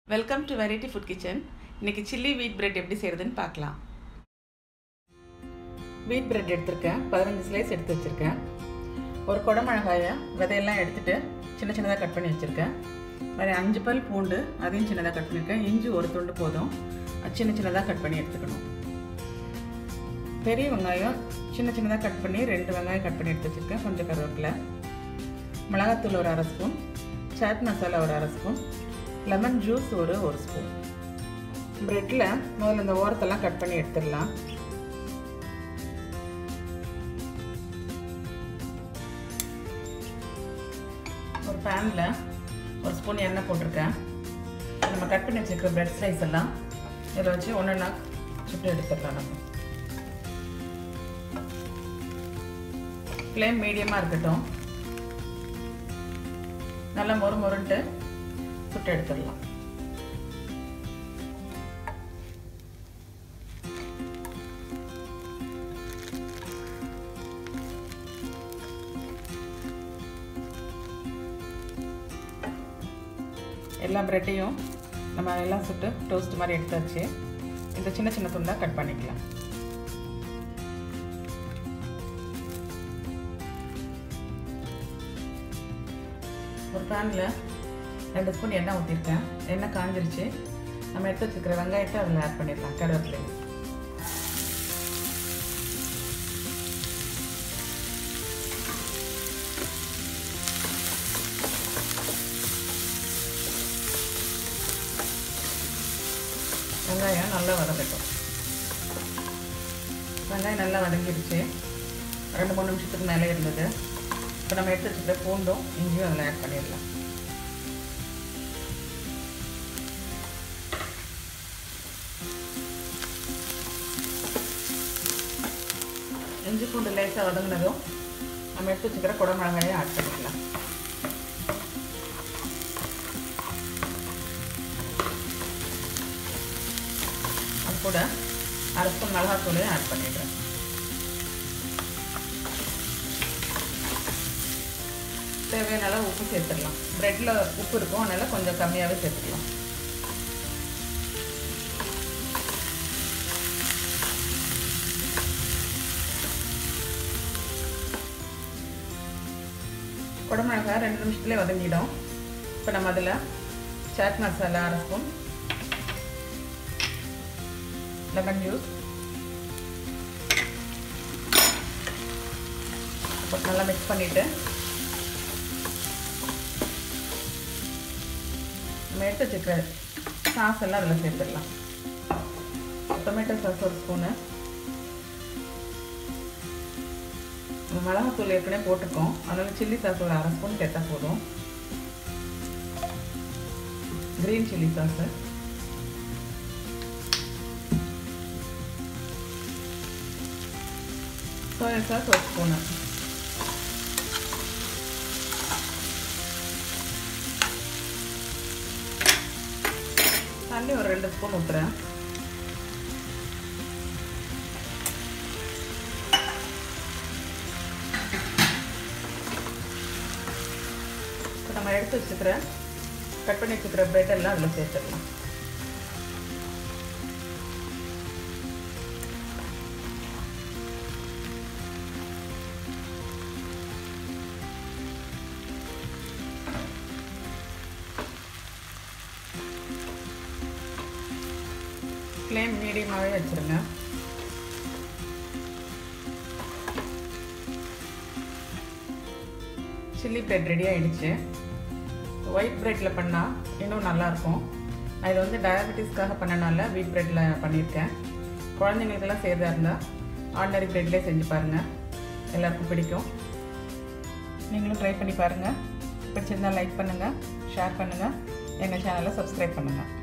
welcome to variety food kitchen இன்னைக்கு chilli wheat bread எப்படி செய்கிறதுன்னு பார்க்கலாம் வீட் பிரெட் எடுத்திருக்கேன் பதினஞ்சு ஸ்லைஸ் எடுத்து வச்சுருக்கேன் ஒரு குடமிளகாயை விதையெல்லாம் எடுத்துகிட்டு சின்ன சின்னதாக கட் பண்ணி வச்சுருக்கேன் மாதிரி அஞ்சு பல் பூண்டு அதையும் சின்னதாக கட் பண்ணியிருக்கேன் இஞ்சி ஒரு துண்டு போதும் அது சின்ன சின்னதாக கட் பண்ணி எடுத்துக்கணும் பெரிய வெங்காயம் சின்ன சின்னதாக கட் பண்ணி ரெண்டு வெங்காயம் கட் பண்ணி எடுத்து வச்சுருக்கேன் கொஞ்சம் கருவேப்பிலை மிளகாத்தூள் ஒரு அரை ஸ்பூன் சாட் மசாலா ஒரு அரை ஸ்பூன் லெமன் ஜூஸ் ஒரு ஒரு ஸ்பூன் ப்ரெட்டில் முதல்ல இந்த ஓரத்தெல்லாம் கட் பண்ணி எடுத்துடலாம் ஒரு பேனில் ஒரு ஸ்பூன் எண்ணெய் போட்டிருக்கேன் நம்ம கட் பண்ணி வச்சுருக்க ப்ரெட் ஸ்லைஸ் எல்லாம் இதில் வச்சு ஒன்று ஒன்றா சுட்டு எடுத்துடலாம் நம்ம ஃப்ளேம் மீடியமாக இருக்கட்டும் நல்லா மொறு மொறுன்ட்டு சுட்டு எடுத்துடலாம் எல்லா ப்ரெட்டையும் நம்ம எல்லாம் சுட்டு டோஸ்ட் மாதிரி எடுத்தாச்சு இந்த சின்ன சின்ன துண்டாக கட் பண்ணிக்கலாம் ஒரு பேனில் ரெண்டு ஸ்பூன் எண்ணெய் ஊற்றிருக்கேன் எண்ணெய் காஞ்சிருச்சு நம்ம எடுத்து வச்சுருக்கிற வெங்காயத்தை அதில் ஆட் பண்ணிடலாம் கருவேப்பிலை வெங்காயம் நல்லா வதக்கட்டும் வெங்காயம் நல்லா வதங்கிடுச்சு ரெண்டு மூணு நிமிஷத்துக்கு மேலே இருந்தது இப்போ நம்ம எடுத்து வச்சுக்கிற பூண்டும் இஞ்சியும் அதில் ஆட் பண்ணிடலாம் இஞ்சி பூண்டு லேசாக வதங்கினதும் நம்ம எடுத்து வச்சுக்கிற குடமிளகாயை ஆட் பண்ணிக்கலாம் அது கூட அரை ஸ்பூன் மிளகாத்தூளையும் ஆட் பண்ணிடுறேன் தேவையான அளவு உப்பு சேர்த்துடலாம் ப்ரெட்டில் உப்பு இருக்கும் அதனால் கொஞ்சம் கம்மியாகவே சேர்த்துக்கலாம் குடமிளகாய் ரெண்டு நிமிஷத்துலேயே வதங்கிடும் இப்போ நம்ம அதில் சாட் மசாலா அரை ஸ்பூன் லெமன் ஜூஸ் போட்டு நல்லா மிக்ஸ் பண்ணிவிட்டு நம்ம எடுத்து வச்சுக்கிற சாஸ் எல்லாம் அதில் சேர்த்துடலாம் டொமேட்டோ சாஸ் ஒரு ஸ்பூனு மிளகாத்தூள் ஏற்கனவே போட்டிருக்கோம் அதனால் சில்லி சாஸ் ஒரு அரை ஸ்பூன் சேர்த்தா போதும் green chilli sauce soya sauce ஒரு ஸ்பூனு தண்ணி ஒரு ரெண்டு ஸ்பூன் ஊற்றுறேன் இப்போ நம்ம எடுத்து வச்சுக்கிற கட் பண்ணி வச்சுக்கிற பிரெட் எல்லாம் அதில் சேர்த்துடலாம் ஃப்ளேம் மீடியமாகவே வச்சுருங்க சில்லி பிரெட் ரெடி ஆகிடுச்சு ஒயிட் பிரெட்டில் பண்ணால் இன்னும் நல்லாயிருக்கும் நான் இதை வந்து டயபெட்டிஸ்க்காக பண்ணனால வீட் பிரெட்டில் பண்ணியிருக்கேன் குழந்தைங்களுக்கெல்லாம் செய்கிறதா இருந்தால் ஆர்டினரி பிரெட்லேயே செஞ்சு பாருங்கள் எல்லாருக்கும் பிடிக்கும் நீங்களும் ட்ரை பண்ணி பாருங்கள் பிடிச்சிருந்தால் லைக் பண்ணுங்கள் ஷேர் பண்ணுங்கள் எங்கள் சேனலை சப்ஸ்கிரைப் பண்ணுங்கள்